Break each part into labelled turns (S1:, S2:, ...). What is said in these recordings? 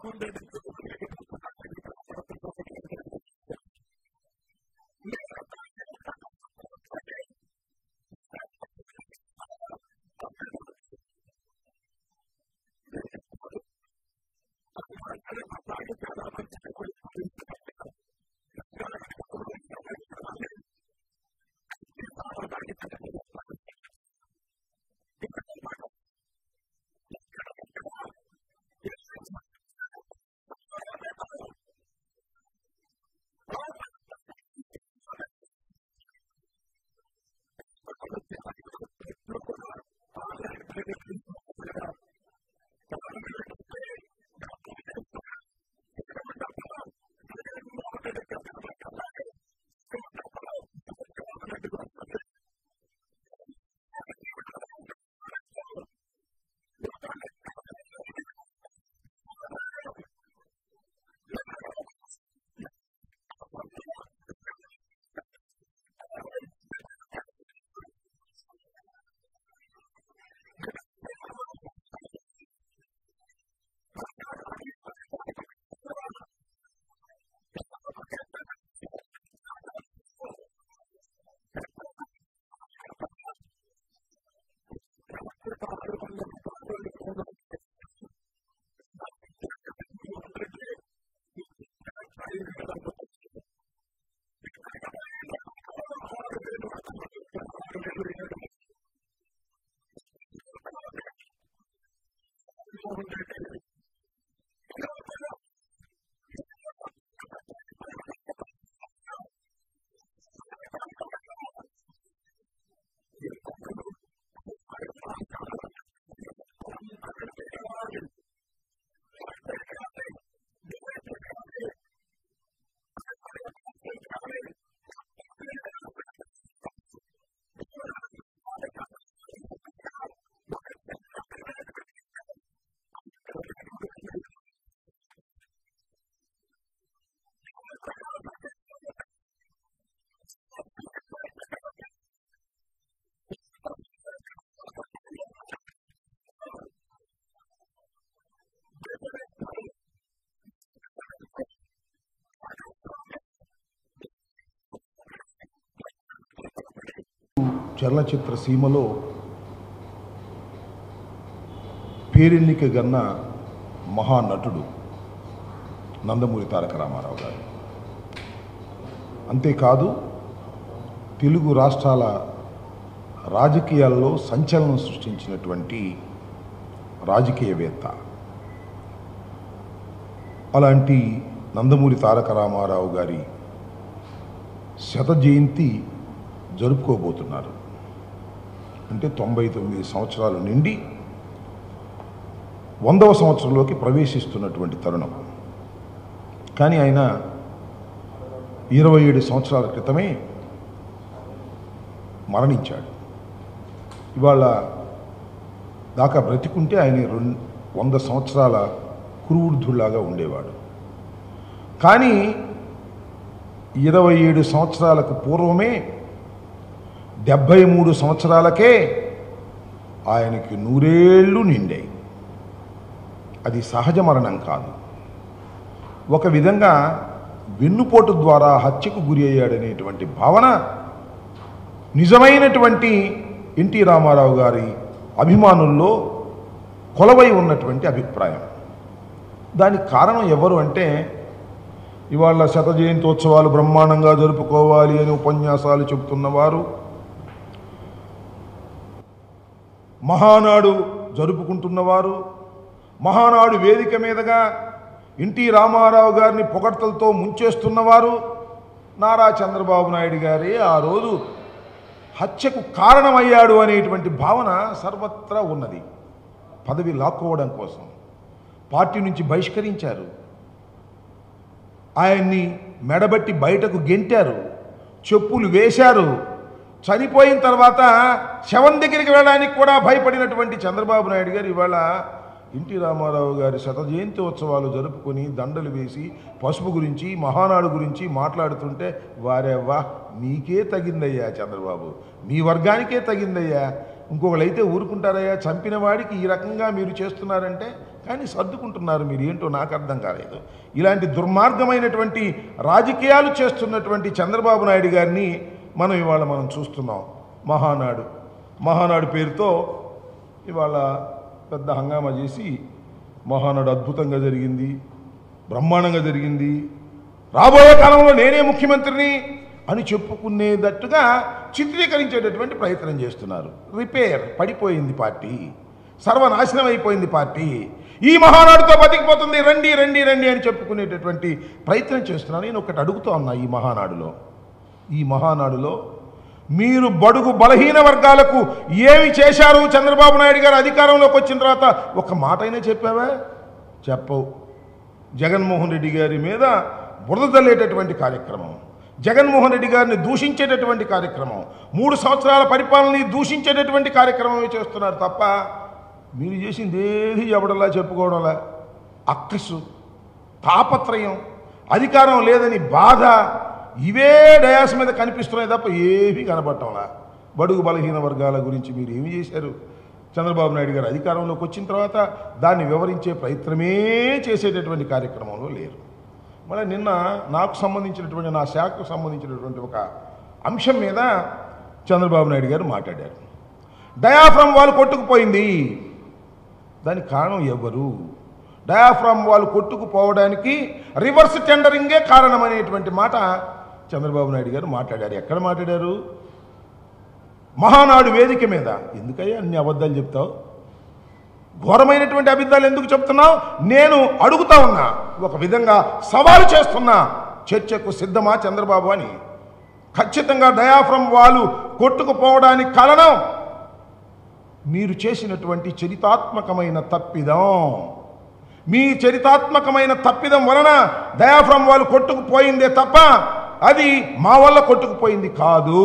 S1: చలనచిత్ర సీమలో పేరెన్నిక గన్న మహానటుడు నందమూరి తారక రామారావు గారు అంతేకాదు తెలుగు రాష్ట్రాల రాజకీయాల్లో సంచలనం సృష్టించినటువంటి రాజకీయవేత్త అలాంటి నందమూరి తారక రామారావు గారి శత జయంతి జరుపుకోబోతున్నారు అంటే తొంభై తొమ్మిది సంవత్సరాలు నిండి వందవ సంవత్సరంలోకి ప్రవేశిస్తున్నటువంటి తరుణం కానీ ఆయన ఇరవై ఏడు సంవత్సరాల క్రితమే మరణించాడు ఇవాళ దాకా బ్రతికుంటే ఆయన రెండు వంద సంవత్సరాల కురువృద్ధుల్లాగా ఉండేవాడు కానీ ఇరవై ఏడు సంవత్సరాలకు పూర్వమే డెబ్భై మూడు సంవత్సరాలకే ఆయనకి నూరేళ్ళు నిండాయి అది సహజ మరణం కాదు ఒక విధంగా వెన్నుపోటు ద్వారా హత్యకు గురి అయ్యాడనేటువంటి భావన నిజమైనటువంటి ఎన్టీ రామారావు గారి అభిమానుల్లో కొలవై ఉన్నటువంటి అభిప్రాయం దానికి కారణం ఎవరు అంటే ఇవాళ శత జయంతోత్సవాలు బ్రహ్మాండంగా జరుపుకోవాలి అని ఉపన్యాసాలు చెబుతున్నవారు మహానాడు జరుపుకుంటున్నవారు మహానాడు వేదిక మీదుగా ఎన్టీ రామారావు గారిని పొగడ్తలతో ముంచేస్తున్నవారు నారా చంద్రబాబు నాయుడు గారి ఆ రోజు హత్యకు కారణమయ్యాడు అనేటువంటి భావన సర్వత్రా ఉన్నది పదవి లాక్కోవడం కోసం పార్టీ నుంచి బహిష్కరించారు ఆయన్ని మెడబట్టి బయటకు గెంటారు చెప్పులు వేశారు చనిపోయిన తర్వాత శవం దగ్గరికి వెళ్ళడానికి కూడా భయపడినటువంటి చంద్రబాబు నాయుడు గారు ఇవాళ ఎన్టీ రామారావు గారి శత జయంతి ఉత్సవాలు జరుపుకొని దండలు వేసి పసుపు గురించి మహానాడు గురించి మాట్లాడుతుంటే వారేవ్వా నీకే తగిందయ్యా చంద్రబాబు మీ వర్గానికే తగిందయ్యా ఇంకొకళ్ళు అయితే ఊరుకుంటారయ్యా చంపిన వాడికి ఈ రకంగా మీరు చేస్తున్నారంటే కానీ సర్దుకుంటున్నారు మీరు ఏంటో నాకు అర్థం కాలేదు ఇలాంటి దుర్మార్గమైనటువంటి రాజకీయాలు చేస్తున్నటువంటి చంద్రబాబు నాయుడు గారిని మనం ఇవాళ మనం చూస్తున్నాం మహానాడు మహానాడు పేరుతో ఇవాళ పెద్ద హంగామా చేసి మహానాడు అద్భుతంగా జరిగింది బ్రహ్మాండంగా జరిగింది రాబోయే కాలంలో నేనే ముఖ్యమంత్రిని అని చెప్పుకునేటట్టుగా చిత్రీకరించేటటువంటి ప్రయత్నం చేస్తున్నారు రిపేర్ పడిపోయింది పార్టీ సర్వనాశనం అయిపోయింది పార్టీ ఈ మహానాడుతో బతికిపోతుంది రండి రండి రండి అని చెప్పుకునేటటువంటి ప్రయత్నం చేస్తున్నాను నేను ఒకటి అడుగుతా ఉన్నా ఈ మహానాడులో ఈ మహానాడులో మీరు బడుగు బలహీన వర్గాలకు ఏమి చేశారు చంద్రబాబు నాయుడు గారు అధికారంలోకి వచ్చిన తర్వాత ఒక మాట అయినా చెప్పావా చెప్పవు జగన్మోహన్ రెడ్డి గారి మీద బురద తల్లేటటువంటి కార్యక్రమం జగన్మోహన్ రెడ్డి గారిని దూషించేటటువంటి కార్యక్రమం మూడు సంవత్సరాల పరిపాలనని దూషించేటటువంటి కార్యక్రమమే చేస్తున్నారు తప్ప మీరు చేసింది ఏది ఎవడలా చెప్పుకోవడంలా అక్కసు తాపత్రయం అధికారం లేదని బాధ ఇవే డయాస్ మీద కనిపిస్తున్నాయి తప్ప ఏమీ కనబడటంలా బడుగు బలహీన వర్గాల గురించి మీరు ఏమి చేశారు చంద్రబాబు నాయుడు గారు అధికారంలోకి వచ్చిన తర్వాత దాన్ని వివరించే ప్రయత్నమే చేసేటటువంటి కార్యక్రమంలో లేరు మళ్ళీ నిన్న నాకు సంబంధించినటువంటి నా శాఖకు సంబంధించినటువంటి ఒక అంశం మీద చంద్రబాబు నాయుడు గారు మాట్లాడారు డయాఫ్రమ్ వాళ్ళు కొట్టుకుపోయింది దానికి కారణం ఎవరు డయాఫ్రామ్ వాళ్ళు కొట్టుకుపోవడానికి రివర్స్ టెండరింగే కారణమనేటువంటి మాట చంద్రబాబు నాయుడు గారు మాట్లాడారు ఎక్కడ మాట్లాడారు మహానాడు వేదిక మీద ఎందుకయ్యా అన్ని అబద్ధాలు చెప్తావు ఘోరమైనటువంటి అబద్ధాలు ఎందుకు చెప్తున్నావు నేను అడుగుతా ఉన్నా ఒక విధంగా సవాలు చేస్తున్నా చర్చకు సిద్ధమా చంద్రబాబు అని ఖచ్చితంగా డయాఫ్రమ్ వాళ్ళు కొట్టుకుపోవడానికి కారణం మీరు చేసినటువంటి చరితాత్మకమైన తప్పిదం మీ చరితాత్మకమైన తప్పిదం వలన డయాఫ్రమ్ వాళ్ళు కొట్టుకుపోయిందే తప్ప అది మా వల్ల కొట్టుకుపోయింది కాదు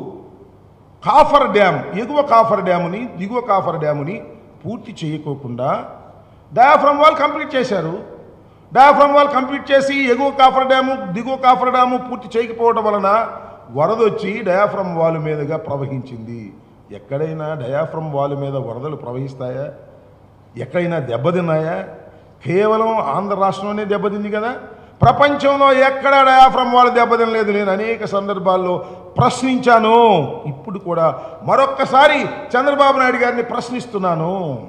S1: కాఫర్ డ్యామ్ ఎగువ కాఫర్ డ్యాముని దిగువ కాఫర్ డ్యాముని పూర్తి చేయకోకుండా డయాఫ్రమ్ వాల్ కంప్లీట్ చేశారు డయాఫ్రమ్ వాల్ కంప్లీట్ చేసి ఎగువ కాఫర్ డ్యాము దిగువ కాఫర్ డ్యాము పూర్తి చేయకపోవడం వలన వరదొచ్చి డయాఫ్రమ్ వాల్ మీదుగా ప్రవహించింది ఎక్కడైనా డయాఫ్రమ్ వాల్ మీద వరదలు ప్రవహిస్తాయా ఎక్కడైనా దెబ్బతిన్నాయా కేవలం ఆంధ్ర రాష్ట్రంలోనే దెబ్బతింది కదా ప్రపంచంలో ఎక్కడ డయాఫ్రమ్ వాళ్ళు దెబ్బతినలేదు నేను అనేక సందర్భాల్లో ప్రశ్నించాను ఇప్పుడు కూడా మరొక్కసారి చంద్రబాబు నాయుడు గారిని ప్రశ్నిస్తున్నాను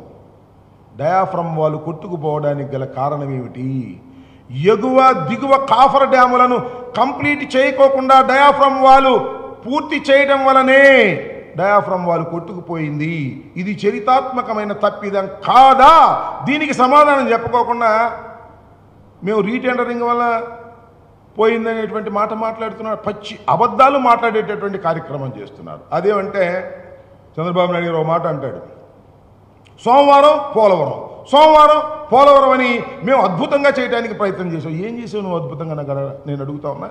S1: డయాఫ్రమ్ వాళ్ళు కొట్టుకుపోవడానికి గల కారణం ఏమిటి ఎగువ దిగువ కాఫర్ డ్యాములను కంప్లీట్ చేయకోకుండా డయాఫ్రమ్ వాళ్ళు పూర్తి చేయడం వలనే డయాఫ్రమ్ వాళ్ళు కొట్టుకుపోయింది ఇది చరితాత్మకమైన తప్పిదం కాదా దీనికి సమాధానం చెప్పుకోకుండా మేము రీటెండరింగ్ వల్ల పోయిందనేటువంటి మాట మాట్లాడుతున్నారు పచ్చి అబద్ధాలు మాట్లాడేటటువంటి కార్యక్రమం చేస్తున్నారు అదేమంటే చంద్రబాబు నాయుడు గారు ఒక మాట అంటాడు సోమవారం పోలవరం సోమవారం పోలవరం అని మేము అద్భుతంగా చేయడానికి ప్రయత్నం చేసాం ఏం చేసావు నువ్వు అద్భుతంగా నాకు అడగ- నేను అడుగుతా ఉన్నా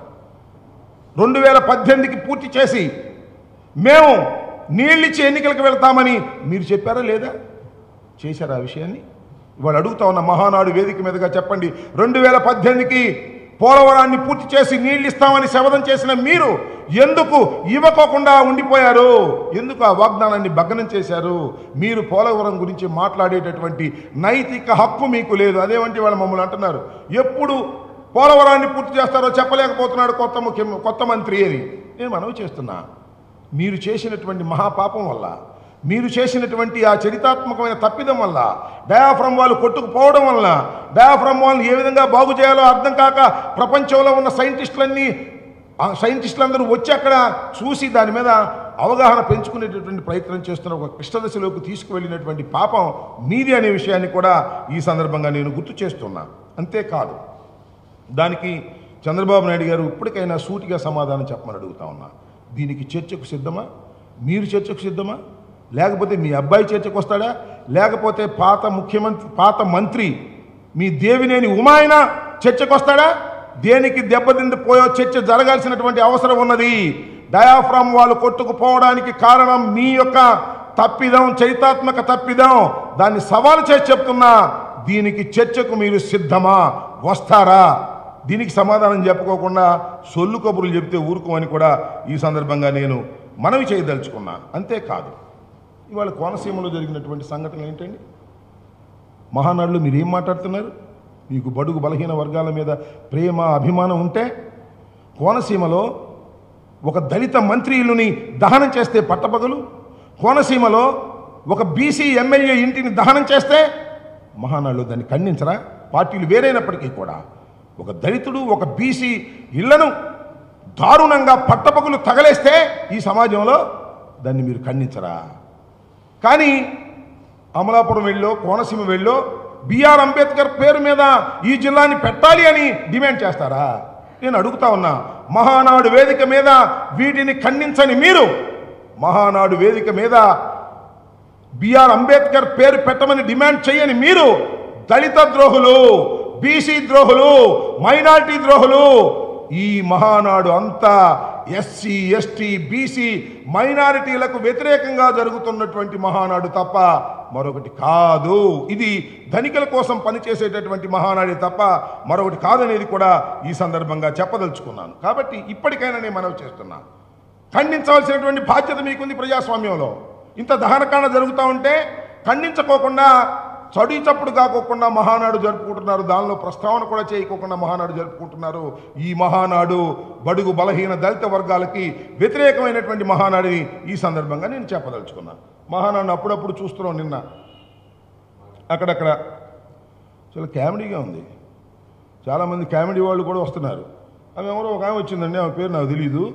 S1: రెండు వేల పద్దెనిమిదికి పూర్తి చేసి మేము నీళ్ళిచ్చి ఎన్నికలకు వెళ్తామని మీరు చెప్పారా లేదా చేశారా ఆ విషయాన్ని ఇవాళ అడుగుతా ఉన్న మహానాడు వేదిక మీదుగా చెప్పండి రెండు వేల పద్దెనిమిదికి పోలవరాన్ని పూర్తి చేసి నీళ్ళు ఇస్తామని శపథం చేసిన మీరు ఎందుకు ఇవ్వకోకుండా ఉండిపోయారు ఎందుకు ఆ వాగ్దానాన్ని భగ్నం చేశారు మీరు పోలవరం గురించి మాట్లాడేటటువంటి నైతిక హక్కు మీకు లేదు అదేమంటే వాళ్ళు మమ్మల్ని అంటున్నారు ఎప్పుడు పోలవరాన్ని పూర్తి చేస్తారో చెప్పలేకపోతున్నాడు కొత్త ముఖ్య కొత్త మంత్రి అని నేను మనవి చేస్తున్నా మీరు చేసినటువంటి మహాపాపం వల్ల మీరు చేసినటువంటి ఆ చరితాత్మకమైన తప్పిదం వల్ల డయాఫ్రమ్ వాళ్ళు కొట్టుకుపోవడం వల్ల డయాఫ్రమ్ వాళ్ళని ఏ విధంగా బాగు చేయాలో అర్థం కాక ప్రపంచంలో ఉన్న సైంటిస్టులన్నీ ఆ సైంటిస్టులందరూ వచ్చి అక్కడ చూసి దాని మీద అవగాహన పెంచుకునేటటువంటి ప్రయత్నం చేస్తున్న ఒక కృష్ణదశలోకి తీసుకువెళ్ళినటువంటి పాపం మీది అనే విషయాన్ని కూడా ఈ సందర్భంగా నేను గుర్తు చేస్తున్నా అంతేకాదు దానికి చంద్రబాబు నాయుడు గారు ఇప్పటికైనా సూటిగా సమాధానం చెప్పమని అడుగుతా ఉన్నా దీనికి చర్చకు సిద్ధమా మీరు చర్చకు సిద్ధమా లేకపోతే మీ అబ్బాయి చర్చకు వస్తాడా లేకపోతే పాత ముఖ్యమంత్రి పాత మంత్రి మీ దేవినేని ఉమాయన చర్చకు వస్తాడా దేనికి దెబ్బతింది పోయో చర్చ జరగాల్సినటువంటి అవసరం ఉన్నది డయాఫ్రామ్ వాళ్ళు కొట్టుకుపోవడానికి కారణం మీ యొక్క తప్పిదం చరితాత్మక తప్పిదం దాన్ని సవాలు చేసి చెప్తున్నా దీనికి చర్చకు మీరు సిద్ధమా వస్తారా దీనికి సమాధానం చెప్పుకోకుండా సొల్లు కబుర్లు చెప్తే ఊరుకోమని కూడా ఈ సందర్భంగా నేను మనవి చేయదలుచుకున్నా అంతేకాదు ఇవాళ కోనసీమలో జరిగినటువంటి సంఘటనలు ఏంటండి మహానాడులో మీరు ఏం మాట్లాడుతున్నారు మీకు బడుగు బలహీన వర్గాల మీద ప్రేమ అభిమానం ఉంటే కోనసీమలో ఒక దళిత మంత్రి ఇల్లుని దహనం చేస్తే పట్టపగలు కోనసీమలో ఒక బీసీ ఎమ్మెల్యే ఇంటిని దహనం చేస్తే మహానాడులో దాన్ని ఖండించరా పార్టీలు వేరైనప్పటికీ కూడా ఒక దళితుడు ఒక బీసీ ఇళ్లను దారుణంగా పట్టపగులు తగలేస్తే ఈ సమాజంలో దాన్ని మీరు ఖండించరా కానీ అమలాపురం వెళ్ళో కోనసీమ వెళ్ళో బిఆర్ అంబేద్కర్ పేరు మీద ఈ జిల్లాని పెట్టాలి అని డిమాండ్ చేస్తారా నేను అడుగుతా ఉన్నా మహానాడు వేదిక మీద వీటిని ఖండించని మీరు మహానాడు వేదిక మీద బిఆర్ అంబేద్కర్ పేరు పెట్టమని డిమాండ్ చేయని మీరు దళిత ద్రోహులు బీసీ ద్రోహులు మైనారిటీ ద్రోహులు ఈ మహానాడు అంతా ఎస్సీ ఎస్టీ బీసీ మైనారిటీలకు వ్యతిరేకంగా జరుగుతున్నటువంటి మహానాడు తప్ప మరొకటి కాదు ఇది ధనికుల కోసం పనిచేసేటటువంటి మహానాడే తప్ప మరొకటి కాదనేది కూడా ఈ సందర్భంగా చెప్పదలుచుకున్నాను కాబట్టి ఇప్పటికైనా నేను మనవి చేస్తున్నాను ఖండించవలసినటువంటి బాధ్యత మీకుంది ప్రజాస్వామ్యంలో ఇంత దహనకాండ జరుగుతూ ఉంటే ఖండించకోకుండా చడి చప్పుడు కాకోకుండా మహానాడు జరుపుకుంటున్నారు దానిలో ప్రస్తావన కూడా చేయకోకుండా మహానాడు జరుపుకుంటున్నారు ఈ మహానాడు బడుగు బలహీన దళిత వర్గాలకి వ్యతిరేకమైనటువంటి మహానాడిని ఈ సందర్భంగా నేను చెప్పదలుచుకున్నాను మహానాడు అప్పుడప్పుడు చూస్తున్నాం నిన్న అక్కడక్కడ చాలా కామెడీగా ఉంది చాలామంది కామెడీ వాళ్ళు కూడా వస్తున్నారు ఆమె ఎవరో ఒక ఆమె వచ్చిందండి ఆమె పేరు నాకు తెలీదు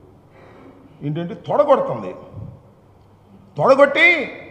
S1: ఏంటంటే తొడగొడుతుంది తొడగొట్టి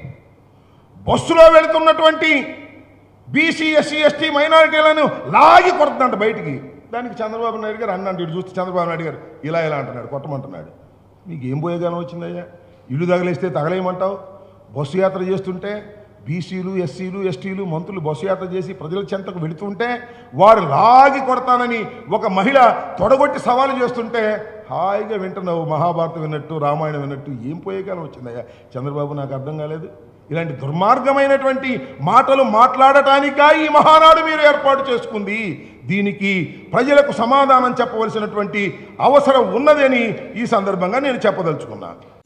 S1: బస్సులో వెళుతున్నటువంటి బీసీ ఎస్సీ ఎస్టీ మైనారిటీలను లాగి కొడుతుందంట బయటికి దానికి చంద్రబాబు నాయుడు గారు అన్నాడు ఇటు చూస్తే చంద్రబాబు నాయుడు గారు ఇలా ఇలా అంటున్నాడు కొట్టమంటున్నాడు మీకు ఏం పోయేగానం వచ్చిందయ్యా ఇల్లు తగలేస్తే తగలేయమంటావు బస్సు యాత్ర చేస్తుంటే బీసీలు ఎస్సీలు ఎస్టీలు మంత్రులు బస్సు యాత్ర చేసి ప్రజల చెంతకు వెళుతుంటే వారు లాగి కొడతానని ఒక మహిళ తొడగొట్టి సవాలు చేస్తుంటే హాయిగా వింటున్నావు మహాభారతం విన్నట్టు రామాయణం విన్నట్టు ఏం పోయేగానం వచ్చిందయ్యా చంద్రబాబు నాకు అర్థం కాలేదు ఇలాంటి దుర్మార్గమైనటువంటి మాటలు మాట్లాడటానికా ఈ మహానాడు మీరు ఏర్పాటు చేసుకుంది దీనికి ప్రజలకు సమాధానం చెప్పవలసినటువంటి అవసరం ఉన్నదని ఈ సందర్భంగా నేను చెప్పదలుచుకున్నాను